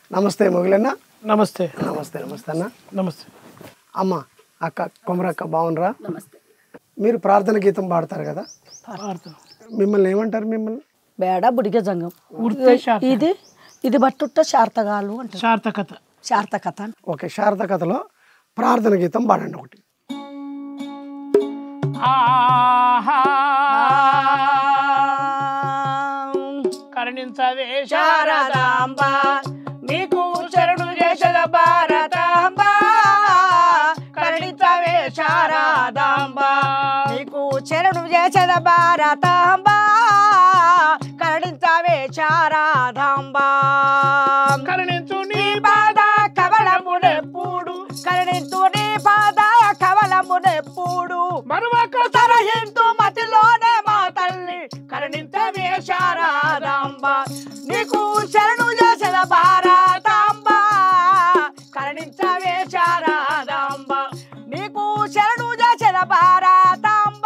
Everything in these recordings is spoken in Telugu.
నమస్తే మొగిలన్న నమస్తే నమస్తే నమస్తే అన్న నమస్తే అమ్మ అక్క కొమరక్క బాగునరా నమస్తే మీరు ప్రార్థన గీతం పాడతారు కదా పాడతాం. మిమ్మల్ని ఏమంటారు మిమ్మల్ని బేడ బుడిగ జంగం ఉర్తే శారద. ఇది ఇది బట్టుట్ట శార్తగాలు అంటారు సార్థకత శార్తకథ అంట. ఓకే శారద కథలో ప్రార్థన గీతం పాడండి ఒకటి ఆహా కరుణించవే శారదాంబ నీకు శరణు చేసద భారతాంబ కరుణించవే శారదాంబ నీకు చెరడు చేసేద భారతాంబ కరుణించవే శారదాంబ కరుణించు నీ పాద కవలమునెప్పుడు కరుణించు నీ పాద కవలమునెప్పుడు మరువక తరహింతు మతిలోనే మా తల్లి కరుణించవే శారదాంబ నీకు శరణు చేసిన భారతాంబ కరుణించవే శారదాంబ నీకు శరణు చేసిన భారతాంబ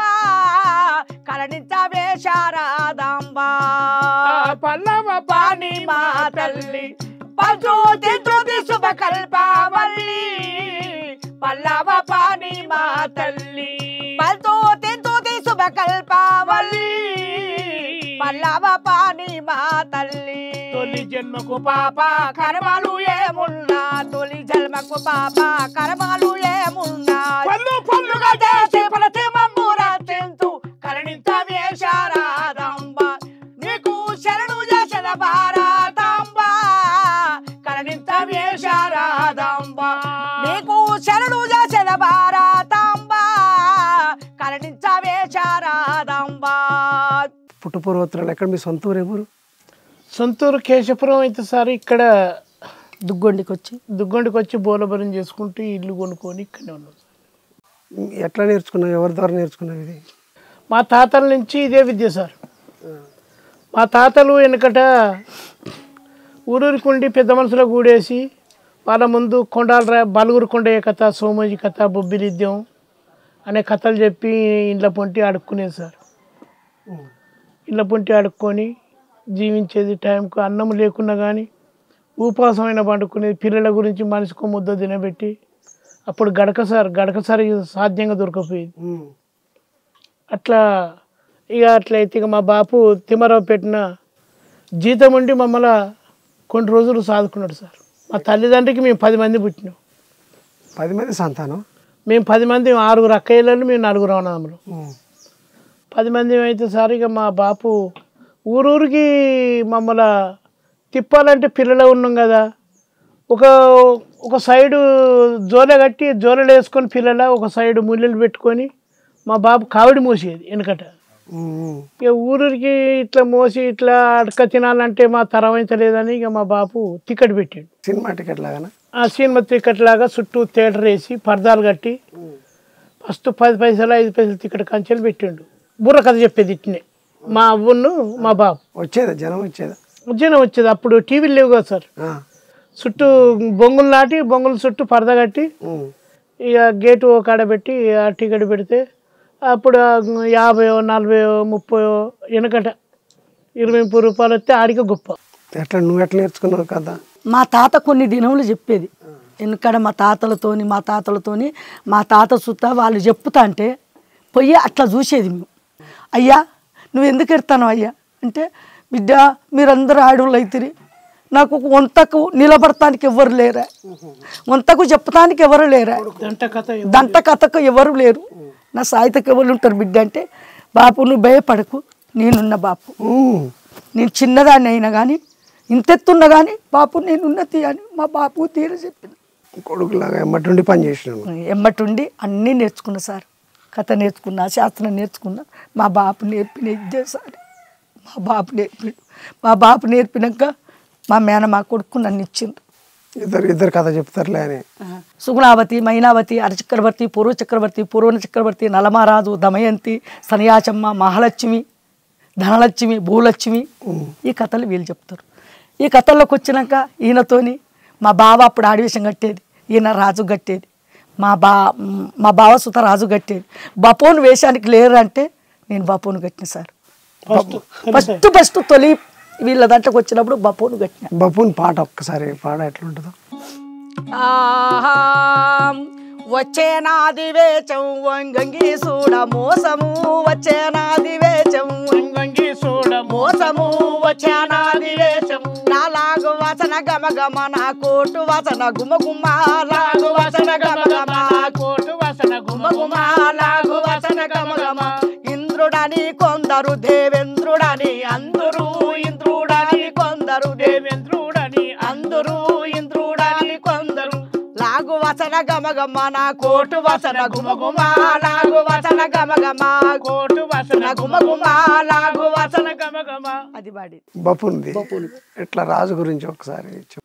కరుణించవే శారదాంబ పల్లవ పాని మా తల్లి పంచు తింటుంది శుభ కల్పావల్లి పల్లవ పాని మా తల్లి పంచు తింటుంది శుభ కల్పావల్లి పల్లవ పాని మా తల్లి తొలి జన్మకు పాప కర్మలు ఏమున్నా తొలి జన్మకు పాప కర్మలు ఏమున్నా పన్ను పన్నుగా చేసి ప్రతి మమ్ముర తింటూ కరుణించవే శారదాంబ నీకు శరణు చేసిన భారతాంబ కరుణించవే శారదాంబ నీకు శరణు చేసిన భారతాంబ కరుణించవే శారదాంబ పుట్టుపూర్వోత్తరాలు ఎక్కడ మీ సొంత ఊరు ఎవరు సొంతూరు కేశపురం అయితే సార్ ఇక్కడ దుగ్గొండికి వచ్చి దుగ్గొండికి వచ్చి బోలబరం చేసుకుంటూ ఇల్లు కొనుక్కొని ఇక్కడే ఉన్నాం సార్ ఎట్లా నేర్చుకున్నావు ఎవరి ద్వారా నేర్చుకున్నావు ఇది మా తాతల నుంచి ఇదే విద్య సార్ మా తాతలు వెనకట ఊరూరికి ఉండి పెద్ద మనుషుల కూడేసి వాళ్ళ ముందు కొండాల రా బలుగురు కొండయ్య కథ సోమజి కథ బొబ్బిలిద్యం అనే కథలు చెప్పి ఇండ్ల పొంటి అడుక్కునేది సార్ ఇళ్ళ పొంటి అడుక్కొని జీవించేది టైంకు అన్నం లేకున్నా కానీ ఉపవాసమైన పండుకునేది పిల్లల గురించి మనిషికి ముద్ద తినబెట్టి అప్పుడు గడక సార్ గడక సార్ సాధ్యంగా దొరకపోయేది ఉమ్. అట్లా ఇక అట్లయితే ఇక మా బాపు తిమ్మరావు పెట్టిన జీతం ఉండి మమ్మల్ని కొన్ని రోజులు సాదుకున్నాడు సార్ మా తల్లిదండ్రికి మేము పది మంది పుట్టినాం పది మంది సంతానం మేము పది మంది ఆరుగురు అక్కయ్యలు మేము నలుగురు అన్నదమ్ములు ఉమ్. పది మంది అయితే సార్ ఇక మా బాపు ఊరూరికి మమ్మల్ని తిప్పాలంటే పిల్లలు ఉన్నాం కదా ఒక ఒక సైడు జోల కట్టి జోలలు వేసుకొని పిల్లల ఒక సైడు ముళ్ళలు పెట్టుకొని మా బాబు కావిడి మోసేది వెనకట ఉమ్, ఉమ్. ఇక ఊరికి ఇట్లా మోసి ఇట్లా అడక తినాలంటే మా తరం అయితే లేదని ఇక మా బాపు టికెట్ పెట్టాడు సినిమా టికెట్ లాగానా ఆ సినిమా టికెట్ లాగా చుట్టూ థియేటర్ వేసి పరదాలు కట్టి ఫస్ట్ పది పైసలు ఐదు పైసలు టికెట్ కంచెలు పెట్టిండు బుర్ర కథ చెప్పేది ఇట్నే మా అవ్వను మా బాబు వచ్చేదా జనం వచ్చేదా ఉద్యానం వచ్చేది అప్పుడు టీవీలు లేవు కదా సార్ ఆ. చుట్టూ బొంగులు నాటి బొంగుల చుట్టూ పరద కట్టి ఉమ్. ఇక గేటు ఒక కాడ పెట్టి ఆ టికెట్ పెడితే అప్పుడు ఆ యాభై నలభై ముప్పై వెనకట ఇరవై ముప్పై రూపాయలు వస్తే ఆడికి గొప్ప ఎట్లా నువ్వు ఎట్లా నేర్చుకున్నావు కదా మా తాత కొన్ని దినములు చెప్పేది ఎందుకంటే మా తాతలతోని మా తాతలతోని మా తాత సుత్త వాళ్ళు చెప్పుతా అంటే పోయి అట్లా చూసేది మేము అయ్యా నువ్వు ఎందుకు ఎడతాను అయ్యా అంటే బిడ్డ మీరందరూ ఆడవాళ్ళు అవుతుంది నాకు ఒక వంతకు నిలబడటానికి ఎవరు లేరా వంతకు చెప్పడానికి ఎవరు లేరా దంట కథ దంట కథకు ఎవరు లేరు నా సాయితకు ఎవరు ఉంటారు బిడ్డ అంటే బాపు నువ్వు భయపడకు నేనున్న బాపు ఉమ్. నేను చిన్నదాన్ని అయినా కానీ ఇంతెత్తున్నా కానీ బాపు నేనున్నతి అని మా బాపు తీర చెప్పింది కొడుకులాగా ఎమ్మటుండి పని చేసినాను ఎమ్మటుండి అన్నీ నేర్చుకున్నా సార్ కథ నేర్చుకున్నా శాస్త్రం నేర్చుకున్నా మా బాపు నేర్పిన ఇదే సార్ మా బాపు నేర్పిడు మా బాపు నేర్పినాక మా మేన మా కొడుకు నన్ను ఇచ్చిండ్రు ఇద్దరు ఇద్దరు కథ చెప్తారులే అని సుగుణావతి మైనావతి అరచక్రవర్తి పూర్వ చక్రవర్తి పూర్వన చక్రవర్తి నలమహారాజు దమయంతి సన్యాసమ్మ మహాలక్ష్మి ధనలక్ష్మి భూలక్ష్మి ఈ కథలు వీళ్ళు చెప్తారు ఈ కథల్లోకి వచ్చినాక ఈయనతోని మా బావ అప్పుడు ఆడివేషం కట్టేది ఈయన రాజు కట్టేది మా బా మా బావ సుత రాజు కట్టేది బపోను వేషానికి లేరు అంటే నేను బపోను కట్టిన సార్ ఫస్ట్ ఫస్ట్ తొలి వీళ్ళ దాంట్లోకి వచ్చినప్పుడు బపోను కట్టిన బఫూన్ పాట ఒక్కసారి పాట ఎట్లుంటుందో ఆహా వచ్చే నాది వేచం వంగంగి సూడ మోసము వచ్చే నాది వేచం వంగంగి చూడ మోసము వచ్చే నాది వేచం నాలాగు వచన గమ గమ నా కోటు వచన గుమ గుమ లాగు వచన గమ గమ కోటు వాసన గుమ గుమ గుమ లాగు వచన గమ గమ ఇంద్రుడని కొందరు దేవేంద్రుడని అందరూ ఇంద్రుడని కొందరు దేవేంద్రుడని అందరూ ఇంద్రుడని కొందరు లాగు వచన గమ గమ నా కోటు వచన గుమ గుమ లాగు వచన గమ గమ కోటు వాసన గుమ గుమ లాగు వచన గమ గమ అది బాడి బఫూన్ది ఎట్లా రాజు గురించి ఒకసారి చెప్పు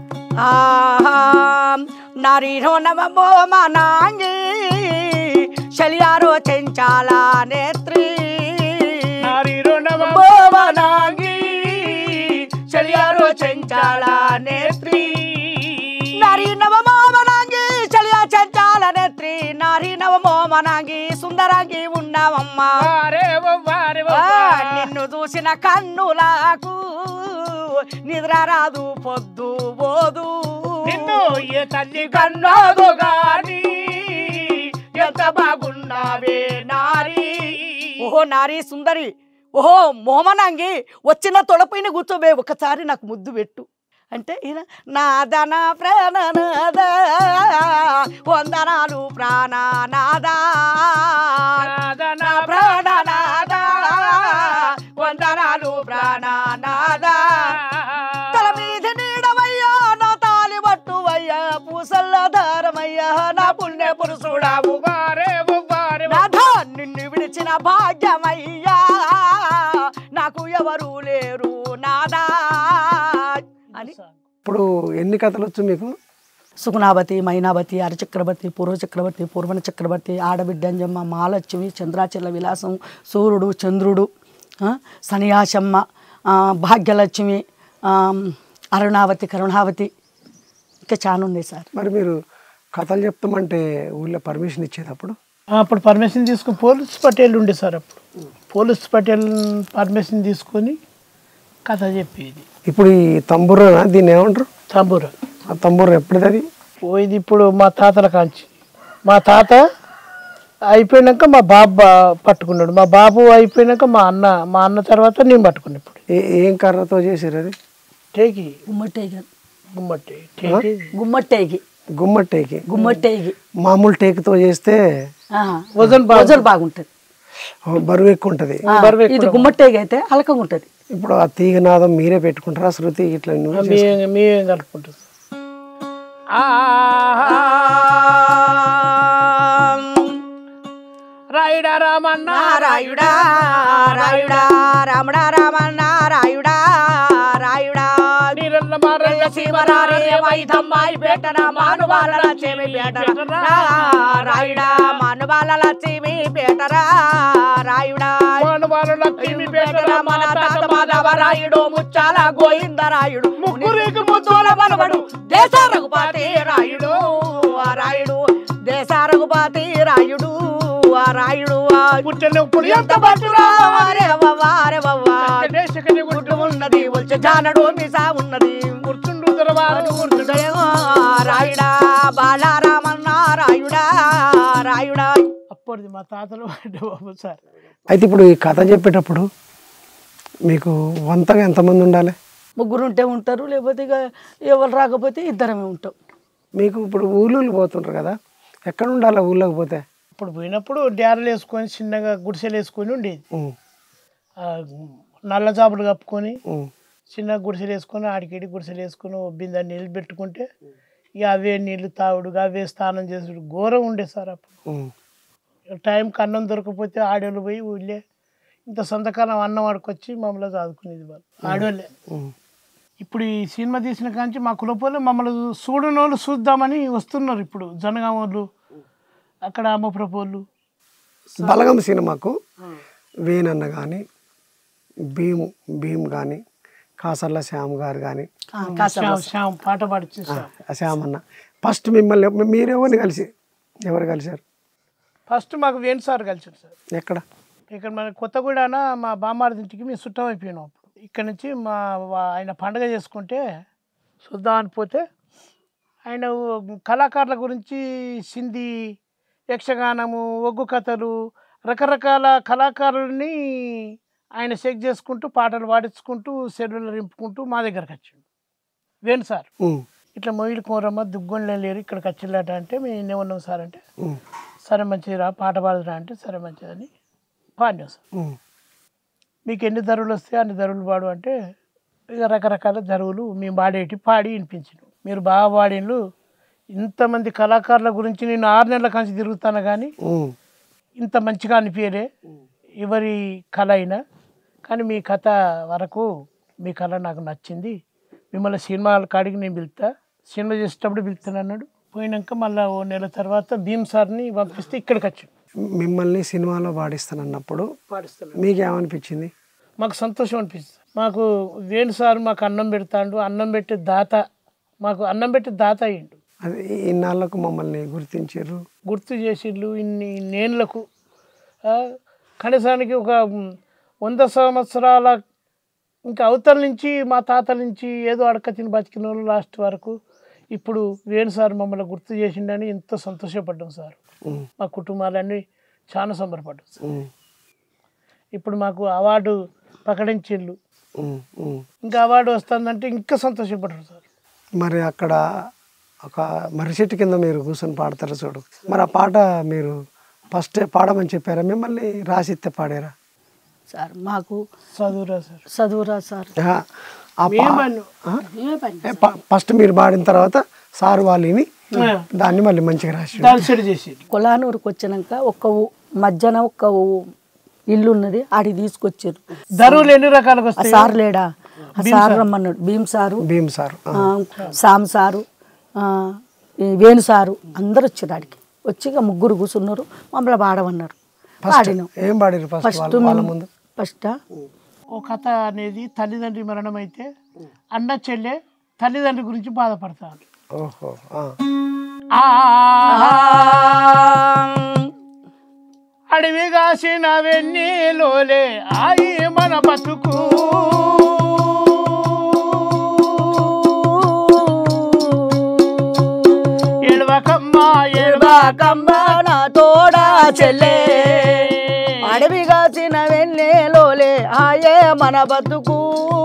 నరిహో నమో మనాంగి శలియారో చెంచాల నేత్రి నారీరో నమ మనాంగి శలియారో చెంచాల నేత్రి నారీ నవమో మనాంగి శలియా చెంచాల నేత్రి నారీ నవమో మనాంగి సుందరాంగి ఉన్నావమ్మా వారే వారే ఆ, నిన్ను చూసిన కన్నులకు నిద్ర రాదు పొద్దు పోదు నిన్ను ఏ తల్లి కన్నాదు గాని ఎంత బాగున్నావే నారి ఓహో నారి సుందరి ఓహో మోమనంగి వచ్చిన తొడపైన కూర్చోబే ఒకసారి నాకు ముద్దు పెట్టు అంటే ఈయన నాదన ప్రాణనాద వందనాలు ప్రాణనాదా నా ప్రాణనాద వందనాలు ప్రాణనాదా తల మీద నీడవయ్యా నా తాలి పట్టువయ్యా పూసల్ల దారమయ్యా నా పుణ్య పురుషుడావు వారే వారే నాథ నిన్ను విడిచిన భాగ్యమయ్యా నాకు ఎవరు లేరు నాదా అని ఇప్పుడు ఎన్ని కథలు వచ్చు మీకు సుగుణావతి మైనావతి అరచక్రవర్తి పూర్వ చక్రవర్తి పూర్వన చక్రవర్తి ఆడబిడ్డ అంజమ్మ మహాలక్ష్మి చంద్రాచల విలాసం సూర్యుడు చంద్రుడు ఆ, సన్యాసమ్మ ఆ, భాగ్యలక్ష్మి ఆ, అరుణావతి కరుణావతి ఇంకా చాలా ఉన్నాయి సార్ మరి మీరు కథలు చెప్తామంటే ఊళ్ళో పర్మిషన్ ఇచ్చేది అప్పుడు అప్పుడు పర్మిషన్ తీసుకుని పోలీస్ పటేల్ ఉండే సార్ అప్పుడు పోలీస్ పటేల్ పర్మిషన్ తీసుకొని కథ చెప్పేది ఇప్పుడు ఈ తంబురా దీన్ని ఏమంటారు తంబూర ఆ తంబూర ఎప్పుడుది అది ఇది ఇప్పుడు మా తాతల కాంచి మా తాత అయిపోయినాక మా బాబు బా- పట్టుకున్నాడు మా బాబు అయిపోయినాక మా అన్న మా అన్న తర్వాత నేను పట్టుకున్నా ఇప్పుడు ఏ ఏం కర్రతో చేసారు అది టేకి గుమ్మట్టేగి గుమ్మట్టి టేకి గుమ్మట్టేగి గుమ్మటేకి గుమ్మట్టేగి మామూలు టేకుతో చేస్తే వజన్ బాగా రోజులు బాగుంటుంది ఆ, బరువు ఎక్కువ ఉంటుంది ఆ, ఇది గుమ్మట్టేగి అయితే అలకంగా ఉంటుంది ఇప్పుడు ఆ తీగనాదం మీరే పెట్టుకుంటారా శృతి ఇట్లా నువ్వు మేమే మేమేం కలుపుకుంటాం రాయుడా రామన్న నారాయుడా రాయుడా రాముడా రామన్న రాయుడా రాయుడా నీరల్ల మారల్ల శివరారే వైదమ్మాయి పెట్టన మానుబాల లక్ష్మి పెట్టరా రాయుడా మానుబాల లక్ష్మి పెట్టరా రాయుడా మానవాళ లక్ష్మి పెట్టరా మన తాత మాధవరాయుడు ముచ్చాల గోయిందరాయుడు ముగ్గురికి ముద్దోల బలబడు దేశ రఘుపతి రాయుడు ఆ రాయుడు దేశ రఘుపతి రాయుడు ఆ రాయుడు ఆ పుట్టెలు ఇప్పుడు ఎంత పట్టురా వారే వారే వవ్వా గుడ్డు ఉన్నది వచ్చే జానడు మిసా ఉన్నది కూర్చుండు దొరవారు గుర్తుడేమో రాయుడా బాలారామన్న రాయుడా రాయుడా అప్పటిది మా తాతలు వాడే బాబు సార్ అయితే ఇప్పుడు ఈ కథ చెప్పేటప్పుడు మీకు వంతగా ఎంతమంది ఉండాలి ముగ్గురు ఉంటే ఉంటారు లేకపోతే ఇక ఎవరు రాకపోతే ఇద్దరమే ఉంటాం మీకు ఇప్పుడు ఊళ్ళు పోతుంటారు కదా ఎక్కడ ఉండాలి ఊళ్ళోకి పోతే ఇప్పుడు పోయినప్పుడు డ్యారలు వేసుకొని చిన్నగా గుడిసెలు వేసుకొని ఉండేది ఉమ్, ఆ నల్ల జాబులు కప్పుకొని ఉమ్, చిన్న గుడిసెలు వేసుకొని ఆడికిడి గుడిసెలు వేసుకొని ఓ బిందె నీళ్ళు పెట్టుకుంటే ఇక అవే నీళ్ళు తాగుడు అవే స్నానం చేసుడు ఘోరం ఉండే సార్ అప్పుడు ఉమ్, టైంకి అన్నం దొరకకపోతే ఆడోళ్ళు పోయి ఊళ్ళే ఇంత సొంతకాలం అన్నం ఆడుకొచ్చి మమ్మల్ని చదువుకునేది వాళ్ళు ఆడోళ్ళే ఉమ్. ఇప్పుడు ఈ సినిమా తీసిన కాంచి మా కులపోలు మమ్మల్ని చూడని వాళ్ళు చూద్దామని వస్తున్నారు ఇప్పుడు జనగామ వాళ్ళు అక్కడ అమ్మప్రపోళ్ళు బలగం సినిమాకు వేణన్న కానీ భీమ్ భీమ్ కానీ కాసర్ల శ్యామ్ గారు కానీ ఆ, కాస్త శ్యామ్ శ్యామ్ పాట పాడిచ్చి శ్యామ్ శ్యామ్ అన్న ఫస్ట్ మిమ్మల్ని మీరెవరిని కలిసి ఎవరు కలిశారు ఫస్ట్ మాకు వేణు సార్ కలిసారు సార్ ఎక్కడ ఇక్కడ మన కొత్తగూడాన మా బామ్మారి ఇంటికి మేము చుట్టం అయిపోయినాం అప్పుడు ఇక్కడ నుంచి మా వా- ఆయన పండగ చేసుకుంటే చూద్దాం అని పోతే ఆయన కళాకారుల గురించి సింధీ యక్షగానము ఒగ్గు కథలు రకరకాల కళాకారుల్ని ఆయన చెక్ చేసుకుంటూ పాటలు పాడించుకుంటూ సెల్లులు రింపుకుంటూ మా దగ్గరకు వచ్చిండు వేణు సార్ ఉమ్, ఇట్లా మొయిలు కోరమ్మ దుగ్గొండలే లేరు ఇక్కడికి వచ్చిల్లట అంటే మేము ఏమన్నాం సార్ అంటే ఉమ్, సరే మంచిదిరా పాట పాడదురా అంటే సరే మంచిదని పాడినాం సార్ ఉమ్, మీకు ఎన్ని ధరలు వస్తాయి అన్ని ధరలు పాడు అంటే ఇక రకరకాల ధరలు మేము పాడేటి పాడి వినిపించిన మీరు బాగా పాడిన్లు ఇంతమంది కళాకారుల గురించి నేను ఆరు నెలల కంచి తిరుగుతాను కానీ ఉమ్, ఇంత మంచిగా అనిపించలే ఎవరి కళ అయినా కానీ మీ కథ వరకు మీ కళ నాకు నచ్చింది మిమ్మల్ని సినిమాల కాడికి నేను పిలుస్తా సినిమా చేసేటప్పుడు పిలుస్తాను అన్నాడు పోయినాక మళ్ళీ ఓ నెల తర్వాత భీమ్ సార్ని పంపిస్తే ఇక్కడికి వచ్చాడు మిమ్మల్ని సినిమాలో పాడిస్తానన్నప్పుడు పాడిస్తాను మీకేమనిపించింది మాకు సంతోషం అనిపిస్తుంది మాకు వేణు సార్ మాకు అన్నం పెడతాడు అన్నం పెట్టే దాత మాకు అన్నం పెట్టే దాత అయ్యిండు అది ఇన్నాళ్ళకు మమ్మల్ని గుర్తించారు గుర్తు చేసిళ్ళు ఇన్ని నేళ్లకు ఆ, కనీసానికి ఒక మ్, వంద సంవత్సరాల ఇంకా అవతల నుంచి మా తాతల నుంచి ఏదో అడక తిని బతికిన వాళ్ళు లాస్ట్ వరకు ఇప్పుడు వేణు సార్ మమ్మల్ని గుర్తు చేసిండని ఎంతో సంతోషపడ్డాం సార్ ఉమ్, మా కుటుంబాలన్నీ చాలా సంబరపడ్డాం సార్ ఉమ్, ఇప్పుడు మాకు అవార్డు ప్రకటించిళ్ళు ఉమ్, ఉమ్. ఇంకా అవార్డు వస్తుందంటే ఇంకా సంతోషపడ్డారు సార్ మరి అక్కడ ఒక మర్రి చెట్టు కింద మీరు కూర్చొని పాడతారు చూడు మరి ఆ పాట మీరు ఫస్ట్ పాడమని చెప్పారా మిమ్మల్ని రాసిస్తే పాడారా సార్ మాకు చదువురా సార్ చదువురా సార్ ఆహా, ఆ పా- మేమను ఆ? ఏ, ప- ఫస్ట్ మీరు పాడిన తర్వాత సార్ వాళ్ళని ఆ. దాన్ని మళ్ళీ మంచిగా రాసి దాని సెట్ చేసి కొలానూరుకు వచ్చినాక ఒక ఊ- మధ్యాహ్నం ఒక ఊ- ఇల్లు ఉన్నది ఆడికి తీసుకొచ్చారు ధరలు ఎన్ని రకాలకు ఆ వస్తాయి సార్ లేడా ఆ సార్ రమ్మన్నాడు భీమ్ సారు భీమ్ సార్ ఆ. ఆ, సామ్ సారు ఆ, ఈ వేణు సారు అందరు వచ్చారు ఆడికి వచ్చి ఇక ముగ్గురు కూర్చున్నారు మమ్మల్ని పాడమన్నారు పాడినాం ఏం పాడిరు ఫస్ట్ ఫస్ట్ వాళ్ళ వాళ్ళ ముందు ఫస్ట్ ఓ కథ అనేది తల్లిదండ్రి మరణం అయితే అన్న చెల్లె తల్లిదండ్రి గురించి బాధపడతారు ఓహో ఆ. ఆ అడవి కాసిన వెన్నీలోలే ఆయి మన బతుకు ఎడవకమ్మా ఎడవకమ్మ నా తోడా చెల్లే అడవి కాచిన వెన్నెలోలే ఆయే మన బతుకు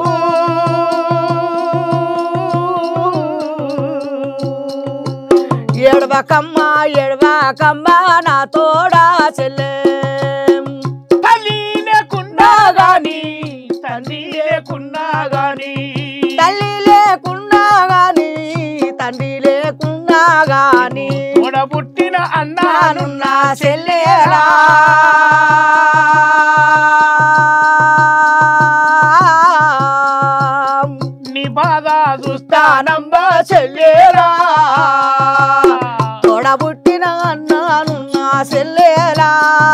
ఎడవకమ్మ ఎడవకమ్మ నా తోడా చెల్లే తల్లి లేకున్నా గాని తండ్రి లేకున్నా గాని తల్లి లేకున్నా గాని తండ్రి లేకున్నా గాని పుట్టిన అన్నాను నానున్నా చెల్లేరా నీ బాధ చూస్తానమ్మ తానమ్మ చెల్లేరా తోడబుట్టిన అన్నానున్నా చెల్లేరా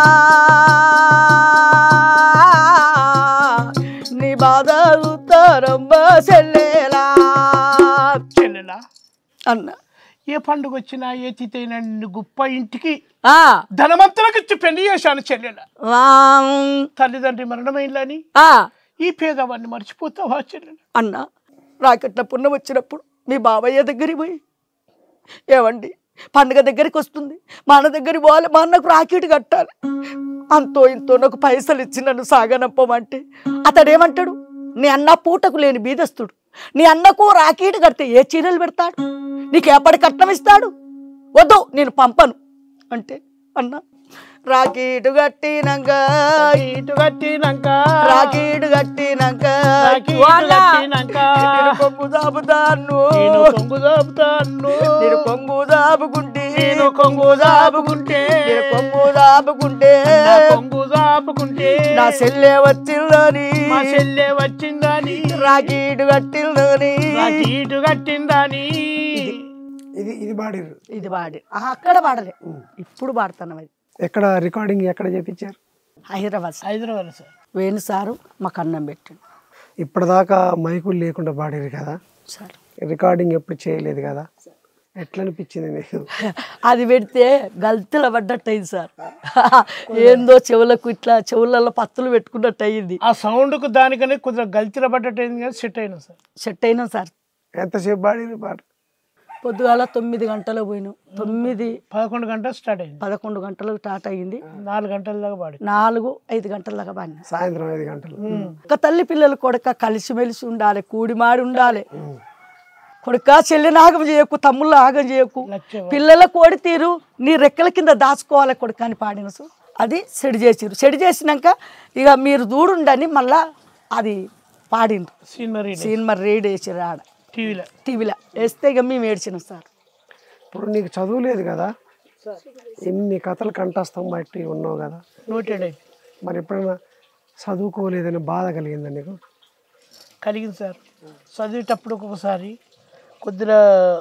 నీ బాధ ఉత్తరమ్మ చెల్లేలా చెల్లెలా అన్న ఏ పండుగ వచ్చినా ఏ తిథైనా నిన్ను గొప్ప ఇంటికి ఆ, ధనవంతులకు ఇచ్చి పెళ్లి చేశాను చెల్లెల వాం, తల్లిదండ్రి మరణమైందని ఆ, ఈ పేదవాడిని మర్చిపోతావా చెల్లెల అన్న నాకట్లా పుణ్యం వచ్చినప్పుడు మీ బాబయ్య దగ్గరికి పోయి ఏవండి పండుగ దగ్గరికి వస్తుంది మా అన్న దగ్గరికి పోవాలి మా అన్నకు రాకెట్ కట్టాలి అంతో ఇంతో నాకు పైసలు ఇచ్చి నన్ను సాగనంపమంటే అతడు ఏమంటాడు నీ అన్న పూటకు లేని బీదస్తుడు నీ అన్నకు రాకెట్ కడితే ఏ చీరలు పెడతాడు నీకు ఎప్పటి కట్నం ఇస్తాడు వద్దు నేను పంపను అంటే అన్న రాకెట్ కట్టినాక ఇటు కట్టినాక రాకెట్ కట్టినాక రాకీటు వాళ్ళ కట్టినాక నేను కొంగు దాపుతాను నేను కొంగు దాపుతాను నేను కొంగు దాపుకుంటే నేను కొంగు దాపుకుంటే నేను కొంగు దాపుకుంటే నా కొంగు దాపుకుంటే నా సెల్లె వచ్చిందని మా చెల్లె వచ్చిందని రాకీటు కట్టిందని ఇటు కట్టిందని ఇది ఇది పాడిరు ఇది పాడి ఆహా, అక్కడ పాడలే ఇప్పుడు పాడుతున్నాం అది ఎక్కడ రికార్డింగ్ ఎక్కడ చేపించారు Hyderabad sir. Hyderabad sir Venu sir మాకు అన్నం పెట్టిండు ఇప్పటిదాకా మైకులు లేకుండా పాడారు కదా సార్ రికార్డింగ్ ఎప్పుడు చేయలేదు కదా ఎట్లా అనిపించింది నీకు అది పెడితే గల్తెల పడ్డట్టు అయింది సార్ ఏందో చెవులకు ఇట్లా చెవులలో పత్తులు పెట్టుకున్నట్టు అయింది ఆ సౌండ్కు దానికనే కొద్దిగా గల్తీల పడ్డట్టు అయింది కానీ సెట్ అయినా సార్ సెట్ అయినాం సార్ ఎంతసేపు పాడింది పాట పొద్దుగాల తొమ్మిది గంటలకు పోయినాం తొమ్మిది పదకొండు గంటలు స్టార్ట్ అయింది పదకొండు గంటలకు స్టార్ట్ అయ్యింది నాలుగు గంటల దాకా పాడి నాలుగు ఐదు గంటల దాకా బాగా సాయంత్రం ఐదు గంటలు ఒక తల్లి పిల్లలు కొడుక కలిసిమెలిసి ఉండాలి కూడిమాడి ఉండాలి కొడుక చెల్లి నాగం చేయకు తమ్ముళ్ళు ఆగం చేయకు లక్ష్యం పిల్లల కోడి తీరు నీ రెక్కల కింద దాచుకోవాలి కొడుక అని పాడిన సు. అది సెడి చేసిరు సెడి చేసినాక ఇక మీరు దూడుండని మళ్ళా అది పాడిండ్రు సీనరీ సినిమా రేడ్ వేసిరు ఆడ టీవీలో టీవీలో వేస్తే ఇక మేము ఏడ్చినాం సార్ ఇప్పుడు నీకు చదువు లేదు కదా ఎన్ని కథలు కంఠస్థం బట్టి ఉన్నావు కదా నోటెడ్ అయింది మరి ఎప్పుడైనా చదువుకోలేదని బాధ కలిగిందా నీకు కలిగింది సార్ చదివేటప్పుడు ఒక్కొక్కసారి కొద్దిగా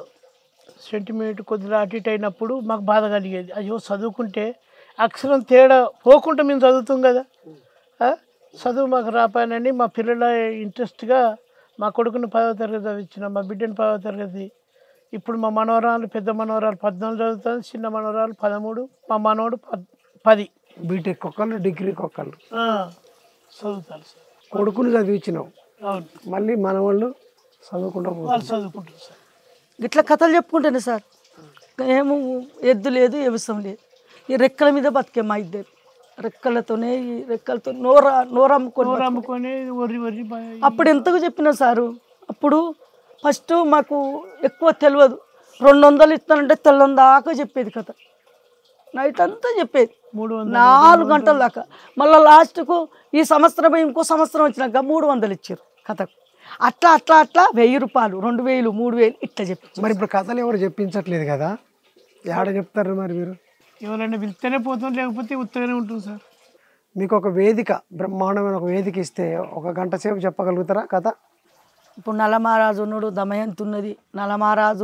సెంటిమీటర్ కొద్దిగా అటు ఇటు అయినప్పుడు మాకు బాధ కలిగేది అయ్యో చదువుకుంటే అక్షరం తేడా పోకుండా మేము చదువుతాం కదా ఆ? చదువు మాకు రాపానని మా పిల్లల ఇంట్రెస్ట్గా మా కొడుకుని పదవ తరగతి చదివించిన మా బిడ్డని పదవ తరగతి ఇప్పుడు మా మనవరాలు పెద్ద మనవరాలు పద్నాలుగు చదువుతాను చిన్న మనవరాలు పదమూడు మా మనవడు పద్ పది బీటెక్ ఒక్కళ్ళు డిగ్రీకి ఒక్కళ్ళు ఆ, చదువుతారు సార్ కొడుకుని చదివించినావు అవును మళ్ళీ మన వాళ్ళు చదువుకుంటూ పోతారు వాళ్ళు చదువుకుంటారు సార్ ఇట్లా కథలు చెప్పుకుంటేనే సార్ ఏమో ఎద్దు లేదు వ్యవసాయం లేదు ఈ రెక్కల మీద బతికే మా ఇద్దరు రెక్కలతోనే ఈ రెక్కలతో నోర నోరు అమ్ముకొని కూర అమ్ముకొని ఒర్రి ఒర్రి బా- అప్పుడు ఎంతకు చెప్పిన సారు అప్పుడు ఫస్ట్ మాకు ఎక్కువ తెలియదు రెండు వందలు ఇస్తానంటే తెల్లం దాకా చెప్పేది కథ నైట్ అంతా చెప్పేది మూడు వందలు నాలుగు గంటల దాకా మళ్ళీ లాస్ట్కు ఈ సంవత్సరం ఇంకో సంవత్సరం వచ్చినాక మూడు వందలు ఇచ్చారు కథకు అట్లా అట్లా అట్లా వెయ్యి రూపాయలు రెండు వేలు మూడు వేలు ఇట్లా చెప్పి మరి ఇప్పుడు కథలు ఎవరు చెప్పించట్లేదు కదా ఏడ చెప్తారు మరి మీరు ఎవరైనా పిలిస్తేనే పోతాం లేకపోతే ఉత్తగానే ఉంటుంది సార్ మీకు ఒక వేదిక బ్రహ్మాండమైన ఒక వేదిక ఇస్తే ఒక గంట సేపు చెప్పగలుగుతారా కథ ఇప్పుడు నలమహారాజు ఉన్నాడు దమయంతి ఉన్నది నలమహారాజు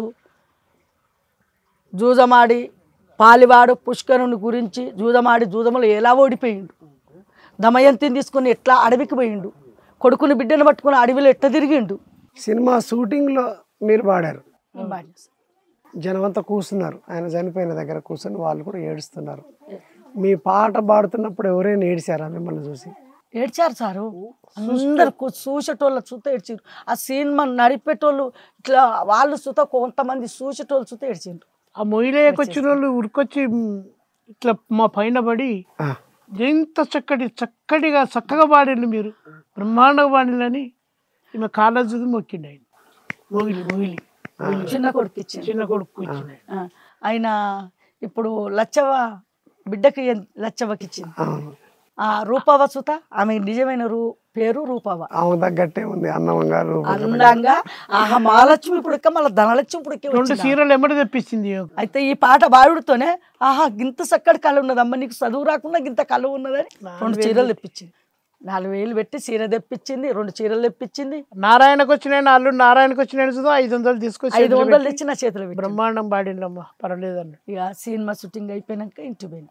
జూజమాడి పాలివాడు పుష్కరుని గురించి జూజమాడి జూజములు ఎలా ఓడిపోయిండు దమయంతిని తీసుకొని ఎట్లా అడవికి పోయిండు కొడుకుని బిడ్డను పట్టుకుని అడవిలో ఎట్లా తిరిగిండు సినిమా షూటింగ్లో మీరు పాడారు నేను బాగా చేశాను. జనమంతా కూర్చున్నారు ఆయన చనిపోయిన దగ్గర కూర్చొని వాళ్ళు కూడా ఏడుస్తున్నారు మీ పాట పాడుతున్నప్పుడు ఎవరైనా ఏడిచారా మిమ్మల్ని చూసి ఏడ్చారు సారు అందరు కూ- చూసేటోళ్ళ చూత ఏడ్చారు ఆ సినిమా నడిపేటోళ్ళు ఇట్లా వాళ్ళు చూత కొంతమంది చూసేటోళ్ళు చూత ఏడ్చిండ్రు ఆ మొయిలేకి వచ్చిన వాళ్ళు ఉరికొచ్చి మ్, ఇట్లా మా పైన పడి ఆ, ఎంత చక్కటి చక్కటిగా చక్కగా పాడిండు మీరు బ్రహ్మాండంగా పాడినని ఈమె కాలేజీ మొక్కిండు ఆయన మొగిలి మొగిలి చిన్న కొడుకు ఇచ్చిండు చిన్న కొడుకు ఇచ్చిండు ఆయన. ఆ, ఆయన ఇప్పుడు లచ్చవ బిడ్డకి ఎన్- లచ్చవకి ఇచ్చింది అవును ఆ రూపవ సుత ఆమె నిజమైన రూ పేరు రూపవ ఆమె తగ్గట్టే ఉంది అన్నం గారు అందంగా ఆహా మహాలక్ష్మి పుడక మళ్ళీ ధనలక్ష్మి పుడకే రెండు వచ్చింది సీరియల్ ఎమ్మడి తెప్పించింది అయితే ఈ పాట బావిడితోనే ఆహా గింత చక్కటి కళ ఉన్నది అమ్మ నీకు చదువు రాకుండా గింత కళ ఉన్నదని రెండు చీరలు తెప్పించింది నాలుగు వేలు పెట్టి చీర తెప్పించింది రెండు చీరలు తెప్పించింది నారాయణకు వచ్చిన అల్లుడు నారాయణకు వచ్చిన చూద్దాం ఐదు వందలు తీసుకొచ్చి ఐదు వందలు తెచ్చి నా చేతిలో పెట్టి బ్రహ్మాండం పాడిండమ్మా పర్వాలేదు అన్న ఇక సినిమా షూటింగ్ అయిపోయినాక ఇంటికి పోయినా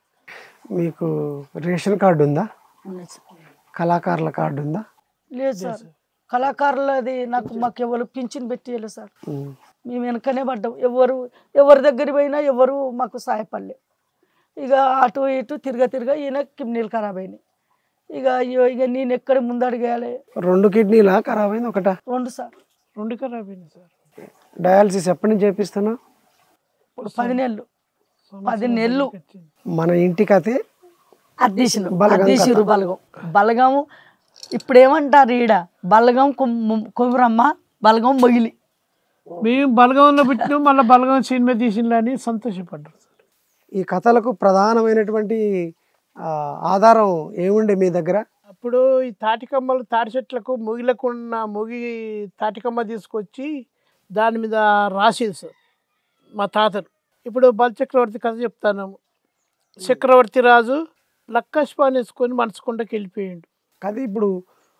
మీకు రేషన్ కార్డు ఉందా ఉన్నది సార్. కళాకారుల కార్డు ఉందా లేదు సార్ కళాకారులది నాకు మాకు ఎవరు పింఛన్ పెట్టియలేదు సార్ ఉమ్. మేము వెనకనే పడ్డాం ఎవరు ఎవరి దగ్గర పోయినా ఎవరు మాకు సహాయపడలే ఇక అటు ఇటు తిరగ తిరగ ఈయన కిడ్నీలు ఖరాబ్ అయినాయి ఇక అయ్యో ఇక నేను ఎక్కడ ముందడిగేయాలి రెండు కిడ్నీలా ఖరాబ్ అయింది ఒకట రెండు సార్ రెండు ఖరాబ్ అయింది సార్ డయాలసిస్ ఎప్పటి నుంచి చేపిస్తున్నావు ఇప్పుడు పది నెలలు పది నెలలు మన ఇంటికి అయితే అద్దీసిన అద్దీసిరు బలగం బలగం ఇప్పుడు ఏమంటారు ఈడ బలగం కొమ్ము- కొమురమ్మ బలగం మొగిలి మేము బలగంలో పుట్టినాం మళ్ళీ బలగం సినిమా తీసిండ్రు అని సంతోషపడ్డారు సార్ ఈ కథలకు ప్రధానమైనటువంటి ఆ, ఆధారం ఏముండే మీ దగ్గర అప్పుడు ఈ తాటికమ్మలు తాటి చెట్లకు మొగిలకు ఉన్న మొగి తాటికమ్మ తీసుకొచ్చి దాని మీద రాసేది సార్ మా తాతను ఇప్పుడు బలచక్రవర్తి కథ చెప్తాను చక్రవర్తి రాజు లక్కష్పాన్ వేసుకొని మనసుకుండకి వెళ్ళిపోయిండు అది ఇప్పుడు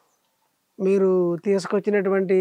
మీరు తీసుకొచ్చినటువంటి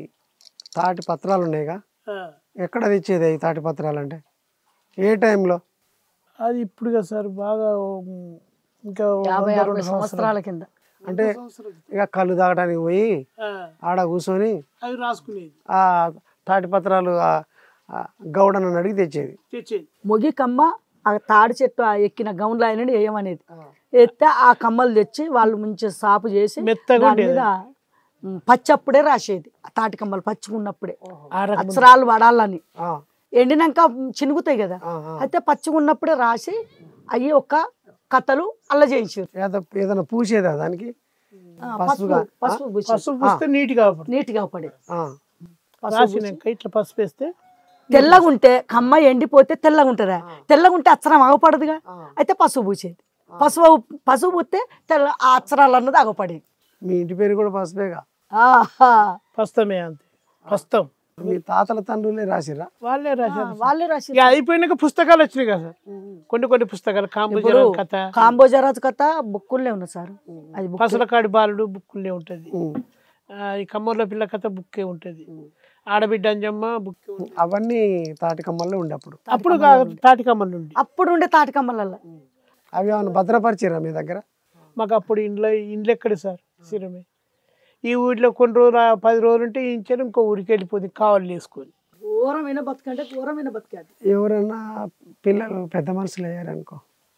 తాటి పత్రాలు ఉన్నాయిగా ఎక్కడ తెచ్చేది ఈ తాటి పత్రాలు అంటే ఏ టైంలో అది ఇప్పుడుగా సార్ బాగా ఉమ్, ఇంకా యాభై వంద అరవై రెండు సంవత్సరాల కింద అంటే ఇక కళ్ళు తాగడానికి పోయి ఆ, ఆడ కూర్చొని అవి రాసుకునేది ఆ తాటి పత్రాలు ఆ ఆ, గౌడనని అడిగి తెచ్చేది తెచ్చేది మొగి కమ్మ ఆ తాడి చెట్టు ఆ ఎక్కిన గౌన్లో అయినది వేయమనేది ఎత్తే ఆ కమ్మలు తెచ్చి వాళ్ళు మంచిగా సాపు చేసి మెత్తగా దాని మీద ఉమ్, పచ్చప్పుడే రాసేది ఆ తాటి కమ్మలు పచ్చిగా ఉన్నప్పుడే ఆ రకం అక్షరాలు పడాలని ఆ, ఎండినాక చినుగుతాయి కదా ఆ, ఆ. అయితే పచ్చిగా ఉన్నప్పుడే రాసి అవి ఒక కథలు అల్ల చేయించారు ఏదో- ఏదైనా పూసేదా దానికి ఆ, పసుపుగా? పసుపు పసుపు పూసి పసుపు పూస్తే నీట్గా పడుతుంది నీట్గా పడేది ఆ, రాసినాక ఇట్లా పసుపు వేస్తే తెల్లగా ఉంటే కమ్మ ఎండిపోతే తెల్లగా ఉంటుందా తెల్లగా ఉంటే అచ్చరం ఆగపడదుగా అయితే పసుపు పూసేది పసుపు పసుపు పూస్తే తెల్ల ఆ అచ్చరాలు అన్నది ఆగపడేది మీ ఇంటి పేరు కూడా పసుపేగా ఆహా. పస్తమే అంతే పస్తం మీ తాతల తండ్రులే రాసిరా వాళ్ళే రాశారు వాళ్ళే రాసి ఇక అయిపోయినాక పుస్తకాలు వచ్చినాయి కదా సార్ కొన్ని కొన్ని పుస్తకాలు కాంబోజరా కథ కాంబోజరాజు కథ బుక్కులే ఉన్నా సార్ అది బుక్ పసలకాడి బాలుడు బుక్కులే ఉంటది ఉమ్. ఆ, ఈ కమ్మర్ల పిల్ల కథ బుక్కే ఉంటది ఆడబిడ్డ అంజమ్మ బుక్కే ఉంటది అవన్నీ తాటి కమ్మల్లో ఉండే అప్పుడు అప్పుడు కా- తాటి కమ్మలు ఉండి అప్పుడు ఉండే తాటికమ్మలల్లో అవి ఏమైనా భద్రపరిచిరా మీ దగ్గర మాకు అప్పుడు ఇంట్లో ఇండ్లు ఎక్కడే సార్ సిరమే ఈ ఊరిలో కొన్ని రోజులు ఆ పది రోజులు ఉంటే ఇంచారు ఇంకో ఊరికి వెళ్ళిపోతుంది కావాలి వేసుకొని ఘోరమైన బతుకంటే ఘోరమైన బతికాది ఎవరైనా పిల్లలు పెద్ద మనుషులు అయ్యారనుకో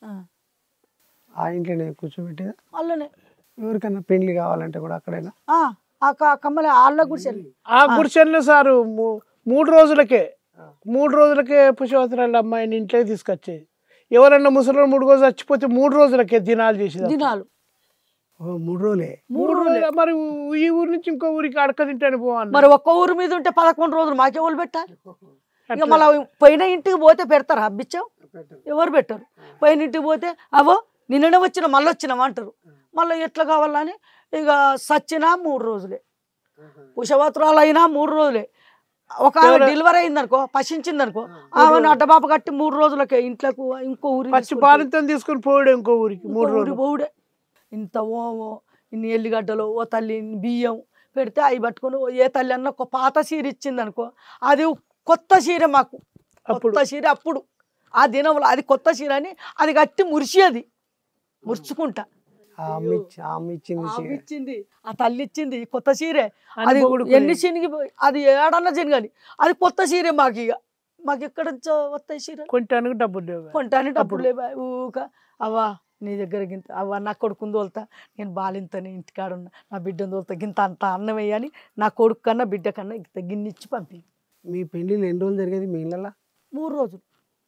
ఆ ఇంట్లోనే కూర్చోబెట్టేదా వాళ్ళనే ఎవరికైనా పెళ్లి కావాలంటే కూడా అక్కడైనా ఆ, ఆ క- కమ్మల వాళ్ళ గుడిసెలు ఆ గుడిసెల్లో సారు మూ- మూడు రోజులకే మూడు రోజులకే పుష్పవసరాల అమ్మాయిని ఇంట్లోకి తీసుకొచ్చేది ఎవరన్నా ముసలి మూడు రోజులు చచ్చిపోతే మూడు రోజులకే దినాలు చేసేది దినాలు ఓ మూడు రోజులే మూడు రోజులు మరి ఊ- ఈ ఊరి నుంచి ఇంకో ఊరికి అడక తింటాను పోవన్న మరి ఒక్క ఊరి మీద ఉంటే పదకొండు రోజులు మాకే వాళ్ళు పెట్టారు ఇక మళ్ళీ పోయిన ఇంటికి పోతే పెడతారు అబ్బిచ్చాం ఎవరు పెట్టరు పోయిన ఇంటికి పోతే అవో నిన్ననే వచ్చిన మళ్ళీ వచ్చినాం అంటారు మళ్ళీ ఎట్లా కావాలని ఇక సచ్చినా మూడు రోజులే కుశవత్రాలు అయినా మూడు రోజులే ఒక ఆమె డెలివరీ అయిందనుకో పశించిందనుకో ఆమెను అడ్డబాప కట్టి మూడు రోజులకే ఇంట్లోకి ఇంకో ఊరి పచ్చి పాలతో తీసుకొని పోయాడు ఇంకో ఊరికి మూడు ఊరి రోజులు పోవుడే ఇంత ఓమో ఇన్ని ఎల్లిగడ్డలు ఓ తల్లి ఇన్ని బియ్యం పెడితే అవి పట్టుకొని ఓ ఏ తల్లి అన్న ఒక పాత చీర ఇచ్చింది అనుకో అది కొత్త చీర మాకు కొత్త చీర అప్పుడు ఆ దినంలో అది కొత్త చీర అని అది కట్టి మురిసేది మురుచుకుంటా ఆ అమ్మ ఇచ్చి ఆ అమ్మ ఇచ్చింది ఆ చీర. ఇచ్చింది ఆ తల్లి ఇచ్చింది ఈ కొత్త చీరే అని అది పొగుడుకునేది. ఎన్ని చినిగి అది ఏడన్నా చినగాని అది కొత్త చీరే మాకు ఇక మాకు ఎక్కడ నుంచో వస్తాయి చీరలు కొంటానికి డబ్బులు లేవు కొంటాని డబ్బులు లేవా ఊక అవ్వా నీ దగ్గర గింత అవ్వ నా కొడుకుని తోలుతా నేను బాలింతని ఇంటికాడ ఉన్నా నా బిడ్డను తోలుతా గింత అంత అన్నం వేయని నా కొడుకు కన్నా బిడ్డ కన్నా ఇంత గిన్నెచ్చి పంపి మీ పెళ్ళిళ్ళు ఎన్ని రోజులు జరిగేది మీ ఇళ్ళల్లో మూడు రోజులు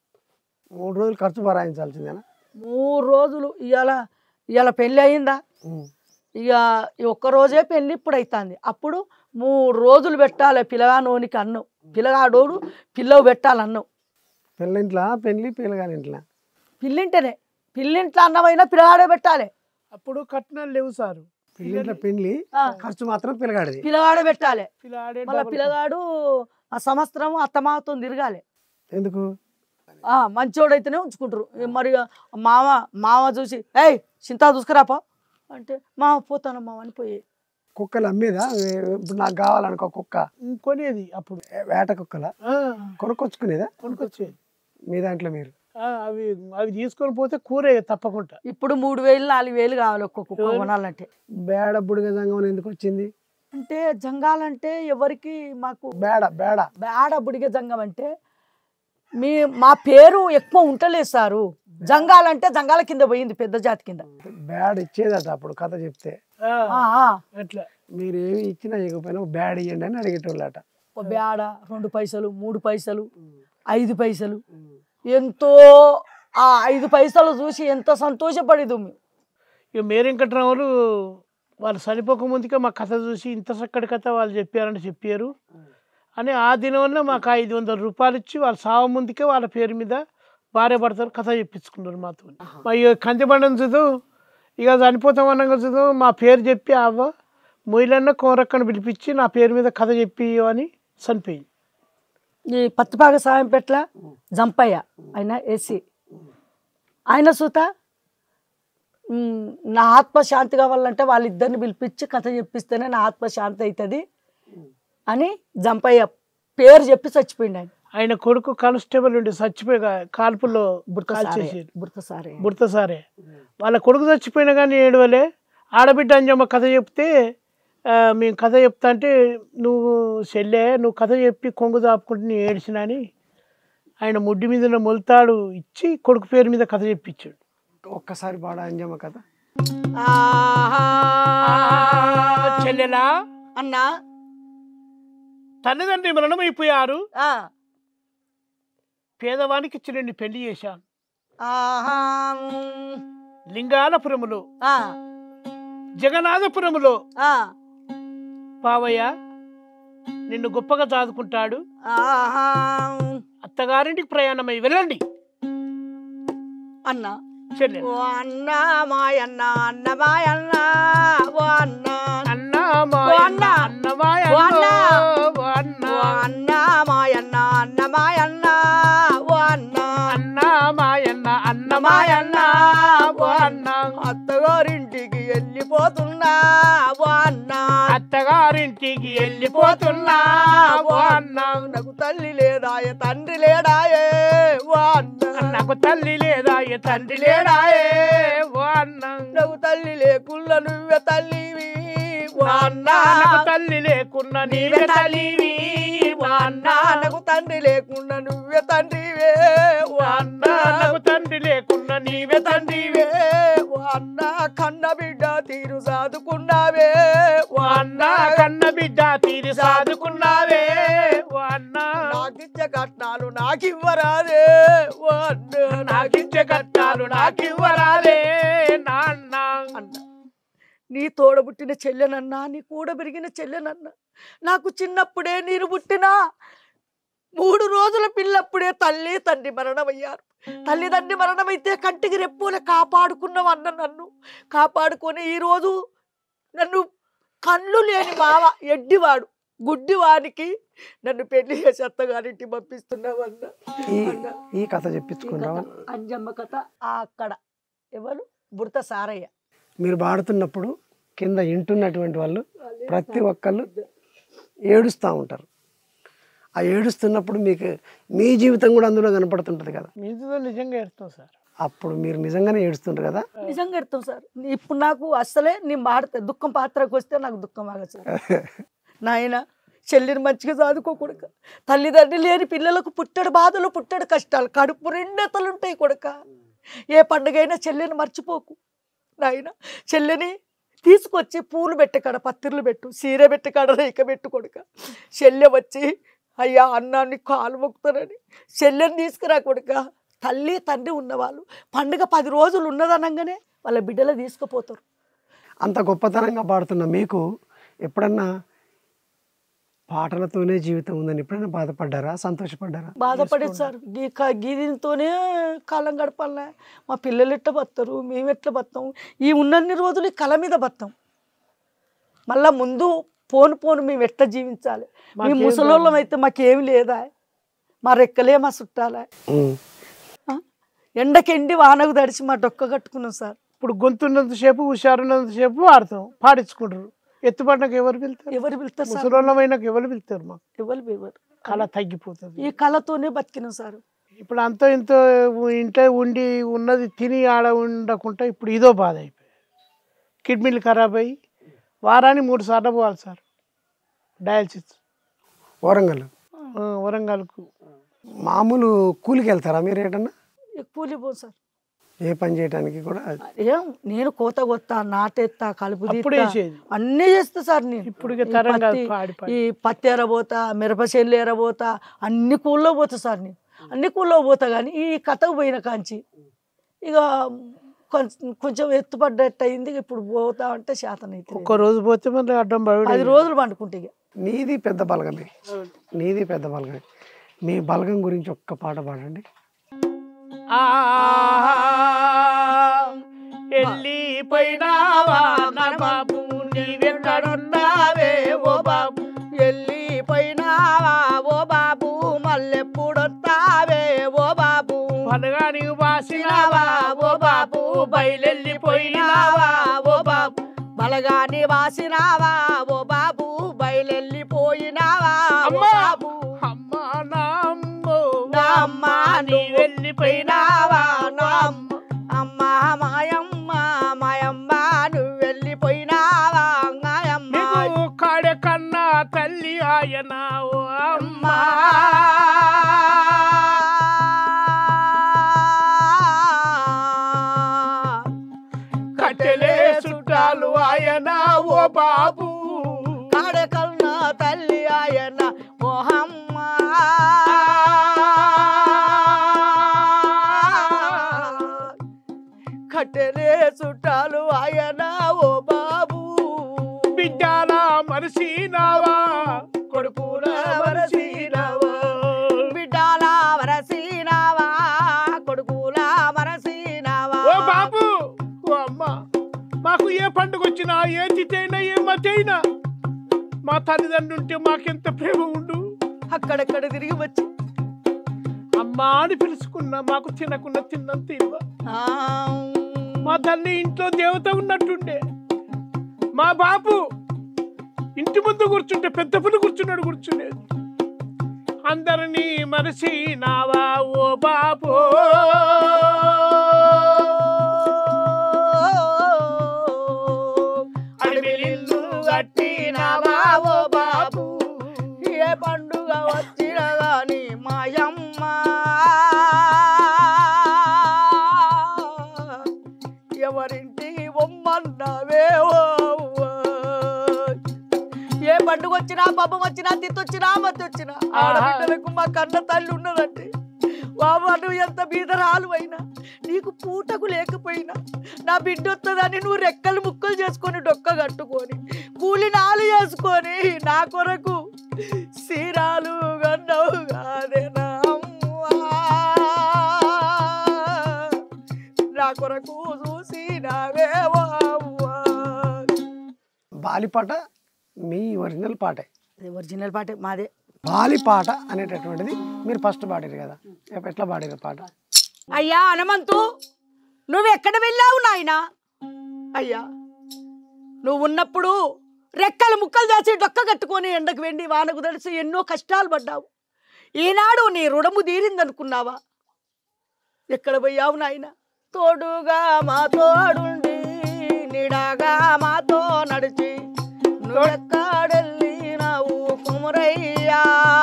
మూడు రోజులు ఖర్చు భరాయించాల్సిందేనా మూడు రోజులు ఇవాళ ఇవాళ పెళ్ళి అయిందా ఉమ్. ఇక ఈ ఒక్క రోజే పెళ్ళి ఇప్పుడు అవుతుంది అప్పుడు మూడు రోజులు పెట్టాలి పిల్లగానోనికి అన్నం పిల్లగాడోడు పిల్లవు పెట్టాలి అన్నం పెళ్ళింట్లా పెళ్ళి పిల్లగానింట్లా పిల్లింటేనే పిల్లింట్లో అన్నమైనా పిల్లగాడే పెట్టాలి అప్పుడు కట్నాలు లేవు సారు పెళ్ళింట్ల పెళ్ళి ఆ. ఖర్చు మాత్రం పిల్లగాడిది పిల్లగాడే పెట్టాలి ఇలా ఆడే మళ్ళీ డబ్బులు పిల్లగాడు ఆ సంవత్సరం అత్తమాతో తిరగాలి ఎందుకు ఆ, మంచోడైతేనే ఉంచుకుంటారు ఏ మరి మామ మామ చూసి ఏయ్ చింతా చూసుకురాపా అంటే మామ పోతాను మామ అని పోయి కుక్కలు అమ్మేదా ఏ- ఇప్పుడు నాకు కావాలనుకో కుక్క కొనేది అప్పుడు ఏ, వేట కుక్కల ఆ, కొనుక్కొచ్చుకునేదా కొనుక్కొచ్చేది మీ దాంట్లో మీరు ఆ, అవి అవి తీసుకొని పోతే కూరే తప్పకుండా ఇప్పుడు మూడు వేలు నాలుగు వేలు కావాలి ఒక్కొక్క కుక్క కొనాలంటే బేడ బుడిగ సంగం ఎందుకు వచ్చింది అంటే జంగాలంటే ఎవరికి మాకు బేడ బేడ బేడ బుడిగ జంగం అంటే మీ మా పేరు ఎక్కువ ఉంటలేదు సారు జంగాలంటే జంగాల కింద పోయింది పెద్ద జాతి కింద బేడ ఇచ్చేదట అప్పుడు కథ చెప్తే ఆ, ఆ, ఆ. అట్లా మీరు ఏమి ఇచ్చినా ఇవ్వకపోయినా బ్యాడ్ ఇవ్వండి అని అడిగేటోళ్ళట ఒక బేడ రెండు పైసలు మూడు పైసలు ఐదు పైసలు ఎంతో ఆ ఐదు పైసలు చూసి ఎంత సంతోషపడేది మేము ఇక మేరెంకట్రావులు వాళ్ళు చనిపోక ముందుకే మా కథ చూసి ఇంత చక్కటి కథ వాళ్ళు చెప్పారని చెప్పారు అని ఆ దినంలో మాకు ఐదు వందల రూపాయలు ఇచ్చి వాళ్ళు సావ ముందుకే వాళ్ళ పేరు మీద భార్య భర్తలు కథ చెప్పించుకున్నారు మాతో మా ఇక కందిబండం చూదు ఇక చనిపోతాం అన్నాక చూదు మా పేరు చెప్పి అవ్వ మొయిలన్న కోరక్కను పిలిపించి నా పేరు మీద కథ చెప్పి అని చనిపోయింది ఈ పత్తిపాక సాయం పెట్ల జంపయ్య ఆయన ఎస్సీ ఆయన సుత ఉమ్, నా ఆత్మ శాంతి కావాలంటే వాళ్ళిద్దరిని పిలిపించి కథ చెప్పిస్తేనే నా ఆత్మ శాంతి అవుతుంది అని జంపయ్య పేరు చెప్పి చచ్చిపోయిండు ఆయన ఆయన కొడుకు కానిస్టేబుల్ ఉండి చచ్చిపోయి కాల్పుల్లో కాల్ సారే చేసేది బుర్త సారే బుడత సారే వాళ్ళ కొడుకు చచ్చిపోయినా కానీ ఏడవలే ఆడబిడ్డ అంజమ్మ కథ చెప్తే ఆ, మేము కథ చెప్తా అంటే నువ్వు చెల్లె నువ్వు కథ చెప్పి కొంగు దాపుకుంటే నేను ఏడ్చినా అని ఆయన ముడ్డి మీద ఉన్న మొలతాడు ఇచ్చి కొడుకు పేరు మీద కథ చెప్పించాడు ఒక్కసారి బాడ అంజమ్మ కథ చెల్లెలా అన్నా తల్లిదండ్రి మరణమైపోయారు ఆ, పేదవానికి ఇచ్చి రెండు పెళ్లి చేశాను ఆహా, లింగాలపురములో ఆ, జగన్నాథపురములో ఆ, పావయ్య నిన్ను గొప్పగా చాదుకుంటాడు ఆహా. అత్తగారింటికి ప్రయాణమై వెళ్ళండి అన్నా చెల్లె ఓ అన్న మాయన్న అన్న మాయన్న ఓ అన్న అన్న ఓ అన్న. అన్నమాయ ఓ అన్న. అన్న ఓ అన్న మాయన్న అన్న మాయన్న ఓ అన్న అన్న మాయన్న అన్నమాయన్న ఓ అన్న అత్తగారింటికి వెళ్ళిపోతున్నా ఓ అన్న అత్తగారింటికి వెళ్ళిపోతున్నా ఓ అన్న నాకు తల్లి లేదాయే తండ్రి లేడాయే ఓ అన్న నాకు తల్లి లేదా ఏ తండ్రి లేడాయే ఓ అన్న నాకు తల్లి లేకున్నా నువ్వే తల్లివి ఓ అన్న నాకు తల్లి లేకున్నా నీవే తల్లివి ఓ అన్న నాకు తండ్రి లేకుండా నువ్వే తండ్రివే ఓ అన్న అన్న నాకు తండ్రి లేకున్నా నీవే తండ్రివే ఓ అన్న కన్న బిడ్డ తీరు సాదుకున్నావే ఓ ఓ అన్న కన్న బిడ్డ తీరి సాదుకున్నావే ఓ అన్న నాకిచ్చే కట్నాలు నాకివ్వరాదే ఓ అన్న నాకిచ్చే కట్టాలు నాకివ్వరాదే నాన్న అన్న నీ తోడబుట్టిన చెల్లెనన్నా నీ కూడ పెరిగిన చెల్లెనన్నా నాకు చిన్నప్పుడే నేను పుట్టినా మూడు రోజుల పిల్లప్పుడే తల్లి తండ్రి మరణమయ్యారు తల్లిదండ్రి మరణమైతే కంటికి రెప్పోలే కాపాడుకున్నావు అన్న నన్ను కాపాడుకొని ఈరోజు నన్ను కళ్ళు లేని మావ ఎడ్డివాడు గుడ్డివానికి నన్ను పెళ్లి చేసి అత్తగారింటి పంపిస్తున్నావు అన్న ఈ అన్న ఈ కథ చెప్పించుకున్నావా అంజమ్మ కథ ఆ అక్కడ ఎవరు బుడత సారయ్య మీరు పాడుతున్నప్పుడు కింద వింటున్నటువంటి వాళ్ళు ప్రతి ఒక్కళ్ళు ఏడుస్తూ ఉంటారు ఆ ఏడుస్తున్నప్పుడు మీకు మీ జీవితం కూడా అందులో కనపడుతుంటుంది కదా మీతో నిజంగా ఏడుస్తాం సార్ అప్పుడు మీరు నిజంగానే ఏడుస్తుంటారు కదా నిజంగా ఎడతాం సార్ నీ- ఇప్పుడు నాకు అస్సలే నీ మాడతా దుఃఖం పాత్రకు వస్తే నాకు దుఃఖం ఆగదు సార్ నాయన చెల్లిని మంచిగా చదువుకోకూడక తల్లిదండ్రులు లేని పిల్లలకు పుట్టడు బాధలు పుట్టడు కష్టాలు కడుపు రెండెతలు ఉంటాయి కొడుక ఏ పండుగైనా చెల్లిని మర్చిపోకు నాయన చెల్లిని తీసుకొచ్చి పూలు పెట్టకాడ పత్తిర్లు పెట్టు సీర పెట్టకాడ రేక పెట్టు కొడుక చెల్లె వచ్చి అయ్యా అన్నాన్ని కాలు మొక్కుతానని చెల్లెని తీసుకురా కొడుక తల్లి తండ్రి ఉన్నవాళ్ళు పండుగ పది రోజులు ఉన్నదనంగానే వాళ్ళ బిడ్డలు తీసుకుపోతారు అంత గొప్పతనంగా పాడుతున్న మీకు ఎప్పుడన్నా పాటలతోనే జీవితం ఉందని ఎప్పుడైనా బాధపడ్డారా సంతోషపడ్డారా బాధపడేది సార్ గీ క- గీదితోనే కాలం గడపాలనే మా పిల్లలు ఎట్లా బతారు మేము ఎట్లా బతాం ఈ ఉన్నన్ని రోజులు ఈ కళ మీద బతాం మళ్ళా ముందు పోను పోను మేము ఎట్లా జీవించాలి మీ మాకేం ముసలోళ్ళం అయితే మాకేమి లేదా మా రెక్కలే మా చుట్టాలే ఉమ్. ఆ? ఎండకెండి వానకు తడిచి మా డొక్క కట్టుకున్నాం సార్ ఇప్పుడు గొంతున్నంతసేపు హుషారున్నంతసేపు పాడతాం పాడించుకుంటారు ఎత్తుపడినాక ఎవరు పిలుతారు ఎవరు పిలుస్తారు సార్ ముసలోళ్ళమైనాక ఎవరు పిలుతారు మాకు ఎవరు ఎవరు కళ తగ్గిపోతుంది ఈ కళతోనే బతికినాం సార్ ఇప్పుడు అంతో ఇంతో ఇంట్లో ఉండి ఉన్నది తిని ఆడ ఉండకుండా ఇప్పుడు ఇదో బాధ అయిపోయి కిడ్నీలు ఖరాబ్ అయ్యి వారానికి మూడు సార్లు పోవాలి సార్ డయాలసిస్ వరంగల్ ఆ, వరంగల్కు మామూలు కూలికి వెళ్తారా మీరు ఏటన్నా కూలిపో సార్ ఏ పని చేయడానికి కూడా ఏం నేను కోత కొత్తా నాటెత్తా కలుపు అప్పుడు తీస్తా, వేసేది. అన్నీ చేస్తా సార్ నేను ఇప్పుడు ఇక ఈ తరం కాదు, పత్తి- పాడి పాడి. ఈ పత్తి ఎరబోతా మిరప చెల్లు ఎరబోతా అన్ని కూల్లో పోతా సార్ నేను అన్ని కూల్లో పోతా కానీ ఈ కథకు పోయిన కాంచి ఇక కొంచెం కొంచెం ఎత్తుపడ్డట్టు అయింది ఇప్పుడు పోతా అంటే శాతం అయితే ఒక్క రోజు పోతే మళ్ళీ అడ్డం పడి పది రోజులు పండుకుంటే ఇక నీది పెద్ద బలగమే నీది పెద్ద బలగమే మీ బలగం గురించి ఒక్క పాట పాడండి వెళ్ళిపోయినావా నా బాబు నీవెక్కడున్నావే ఓ బాబు వెళ్ళిపోయినావా ఓ బాబు మళ్ళెప్పుడొస్తావే ఓ బాబు పనగాని వాసినావా ఓ బాబు బయలెళ్ళిపోయినావా ఓ బాబు బలగాని వాసినావా ఓ బాబు బయలెళ్ళిపోయినావా ఓ అమ్మా బాబు అమ్మా నామ్మో నా అమ్మ నీ వెళ్ళిపోయినావా నా అమ్మ అమ్మ మాయమ్మ మాయమ్మ నువ్వు వెళ్ళిపోయినావా మాయమ్మ నీకు ఉండేనే చుట్టాలు ఆయన ఓ బాబు బిడ్డాల మరసినావా కొడుకుల వరసీనవా బిడ్డాల వరసీనవా కొడుకుల వరసీనవా ఓ బాబు ఓ అమ్మ మాకు ఏ పండుగ వచ్చినా ఏ తిథి అయినా ఏ మతి అయినా మా తల్లిదండ్రులు ఉంటే మాకెంత ప్రేమ ఉండు అక్కడక్కడ తిరిగి వచ్చి అమ్మా అని పిలుచుకున్నా మాకు తినకుండా తిన్నంత ఇవ్వ ఆ, మా తల్లి ఇంట్లో దేవత ఉన్నట్టుండే మా బాబు ఇంటి ముందు కూర్చుంటే పెద్ద పులు కూర్చున్నాడు కూర్చునేది అందరినీ మరసి నావా ఓ బాబు అడవిలిల్లు కట్టినవా ఓ బాబు ఏ పండుగ వచ్చిన గాని మాయమ్మ ఎవరింటికి బొమ్మన్నవే ఓ ఏ పండుగ వచ్చినా పబ్బం వచ్చినా తిత్తొచ్చినా మతి వచ్చినా ఆడబిడ్డలకు మా కన్న తల్లి ఉన్నదంటే బాబు నువ్వు ఎంత బీదరాలు అయినా నీకు పూటకు లేకపోయినా నా బిడ్డ వస్తుందని నువ్వు రెక్కలు ముక్కలు చేసుకొని డొక్క కట్టుకొని కూలి నాలు చేసుకొని నా కొరకు సీరాలు గన్నవు కాదే నా అమ్మా. నా కొరకు చూసి నావే బాలిపాట మీ ఒరిజినల్ పాటే ఒరిజినల్ పాటే మాదే బాలిపాట అనేటటువంటిది మీరు ఫస్ట్ పాడారు కదా ఎప్ప- ఎట్లా పాడారు పాట అయ్యా హనుమంతు నువ్వు ఎక్కడ వెళ్ళావు నాయనా అయ్యా నువ్వు ఉన్నప్పుడు రెక్కలు ముక్కలు చేసి డొక్క కట్టుకొని ఎండకు వెండి వానకు తడిసి ఎన్నో కష్టాలు పడ్డావు ఈనాడు నీ రుణము తీరిందనుకున్నావా ఎక్కడ పోయావు నాయన తోడుగా మా తోడుండి నిడాగా మాతో నడిచి నువ్వెక్కడెళ్ళినావు కుమరయ్యా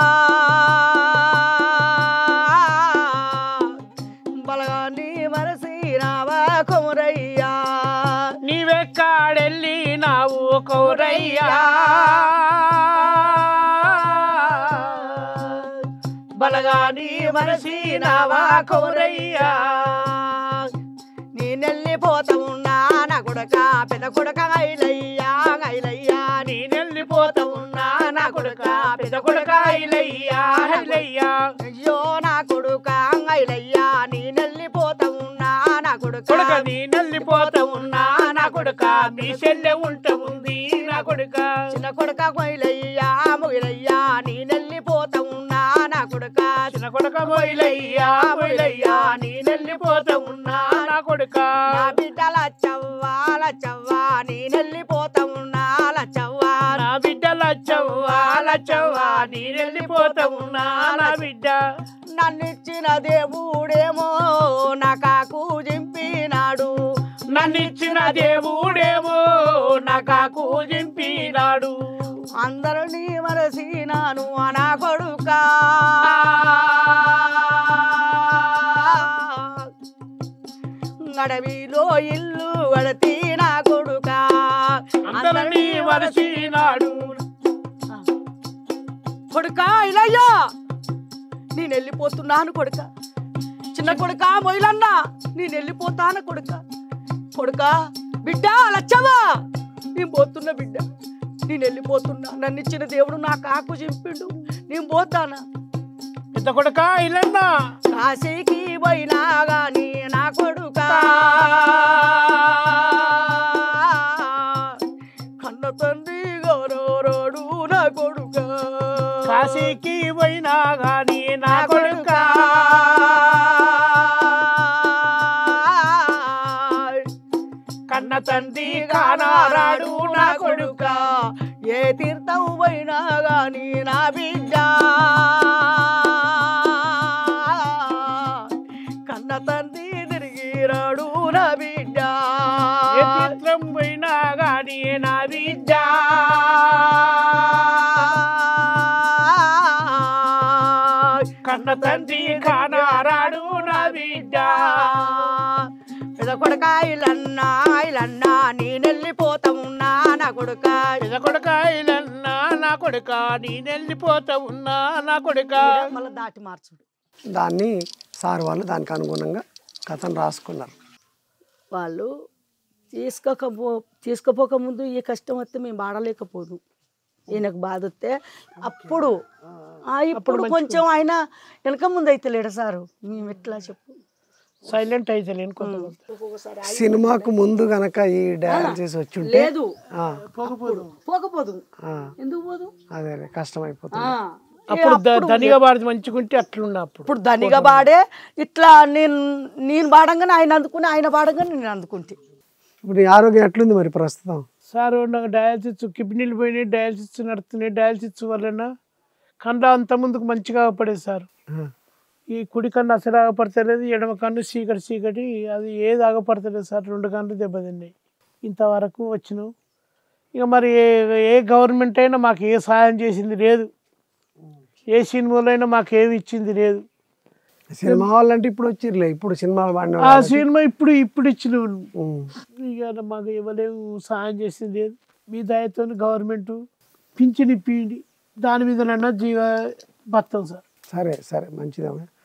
బలగాన్ని మరసినావా కుమరయ్యా నీవెక్కాడెళ్ళి నావు కౌరయ్యా బలగాని మరసినావా కౌరయ్యా నీ నెల్లిపోతా ఉన్నా నా కొడక పెద్ద కొడక ఐలయ్యా ఐలయ్యా నీ నెల్లిపోతా ఉన్నా నా కొడక పెద్ద కొడక ఐలయ్యా ఐలయ్యా అయ్యో నా కొడుక ఐలయ్యా నీ నెల్లిపోతా ఉన్నా నా కొడుక కొడుక నీ నల్లిపోతా ఉన్నా నా కొడుక మీ చెల్లె ఉంట ఉంది నా కొడుక చిన్న కొడుక కొయిలయ్యా మొయిలయ్యా నీ నెల్లిపోతా ఉన్నా నా కొడుక చిన్న కొడుక మొయిలయ్యా మొయిలయ్యా నీ నల్లిపోతా ఉన్నా నా కొడుక నా బిడ్డల చవ్వా లచ్చవ్వా నీ నెల్లిపోతా ఉన్నా లచ్చవ్వా నా బిడ్డ లచ్చవ్వా లచ్చవ్వా నీ నల్లిపోతా ఉన్నా నా బిడ్డ నన్నిచ్చిన దేవుడేమో నా కాకు జింపినాడు నన్నిచ్చిన దేవుడేమో నా కాకు జింపినాడు అందరినీ మరసినాను నా కొడుక అడవిలో ఇల్లు గడతి నా కొడుక అందరినీ వరసినాడు కొడుక ఇలయ్యా నేను వెళ్ళిపోతున్నాను కొడుక చిన్న కొడుక మొయిలన్న నేను వెళ్ళిపోతాను కొడుక కొడుక బిడ్డ లచ్చవా నేను పోతున్నా బిడ్డ నేను వెళ్ళిపోతున్నా నన్ను ఇచ్చిన దేవుడు నా కాకు చింపిండు నేను పోతానా పెద్ద కొడుక ఇల్లన్నా కాశీకి పోయినా గాని నా కొడుక కన్న తండ్రి గౌరవరోడు నా కొడుక కాశీకి పోయినా గాని నా కొడుక కన్న తండ్రి కానారాడు నా కొడుక ఏ తీర్థం పోయినా గాని నా బిడ్డ కన్న తండ్రి తిరిగి రాడు నా బిడ్డ ఏ చిత్రం పోయినా గాని నా బిడ్డ కన్న తండ్రి కానారాడు నా బిడ్డ పెద్ద కొడుక ఇలన్నా ఇలన్నా నేనెళ్ళిపోతా ఉన్నా నా కొడుక పెద్ద కొడుక ఇల్లన్నా నా కొడుక నేనెళ్ళిపోతా ఉన్నా నా కొడుక మళ్ళీ దాటి మార్చుడు దాన్ని సార్ వాళ్ళు దానికి అనుగుణంగా కథను రాసుకున్నారు వాళ్ళు తీసుకోకపో తీసుకోపోక ముందు ఈ కష్టం వస్తే మేము వాడలేకపోదు ఈయనకు బాధ వస్తే అప్పుడు ఆ, ఇప్పుడు కొంచెం ఆయన వెనక ముందు అయితే లేడు సారు మేము ఎట్లా చెప్పు సైలెంట్ అయితే లేని కొంతమంది ఒక్కొక్కసారి సినిమాకు ముందు గనక ఈ డయాలసిస్ వచ్చి ఉంటే లేదు ఆ, పోకపోదు పోకపోదు ఆ, ఎందుకు పోదు అదే కష్టం అయిపోతుంది ఆ, అప్పుడు ద- ధనిగా బాడది మంచిగుంటే అట్లున్నా అప్పుడు ఇప్పుడు ధనిగా బాడే ఇట్లా నేను నేను బాడంగానే ఆయన అందుకుని ఆయన బాడంగానే నేను అందుకుంటే ఇప్పుడు నీ ఆరోగ్యం ఎట్లుంది మరి ప్రస్తుతం సార్ నాకు డయాలసిస్ కిడ్నీలు పోయినాయి డయాలసిస్ నడుస్తున్నాయి డయాలసిస్ వలన కండ అంత ముందుకు మంచిగా పడేది సార్ ఆ, ఈ కుడి కన్ను అసలు ఆగపడతలేదు ఎడమ కన్ను చీకటి చీకటి అది ఏది ఆగపడతలేదు సార్ రెండు కన్ను దెబ్బతిన్నాయి ఇంతవరకు వచ్చినాం ఇక మరి ఏ ఏ గవర్నమెంట్ అయినా మాకు ఏ సహాయం చేసింది లేదు ఏ సినిమాలైనా మాకు ఏమి ఇచ్చింది లేదు సినిమా వాళ్ళంటే ఇప్పుడు వచ్చిర్లే ఇప్పుడు సినిమాలు పాడిన ఆ సినిమా ఇప్పుడు ఇప్పుడు ఇచ్చిన ఉమ్. ఇక మాకు ఇవ్వలేము సహాయం చేసింది లేదు మీ దయతో గవర్నమెంట్ పింఛన్ ఇప్పిండి దాని మీదనన్నా జీవ బతాం సార్ సరే సరే మంచిదమ్మా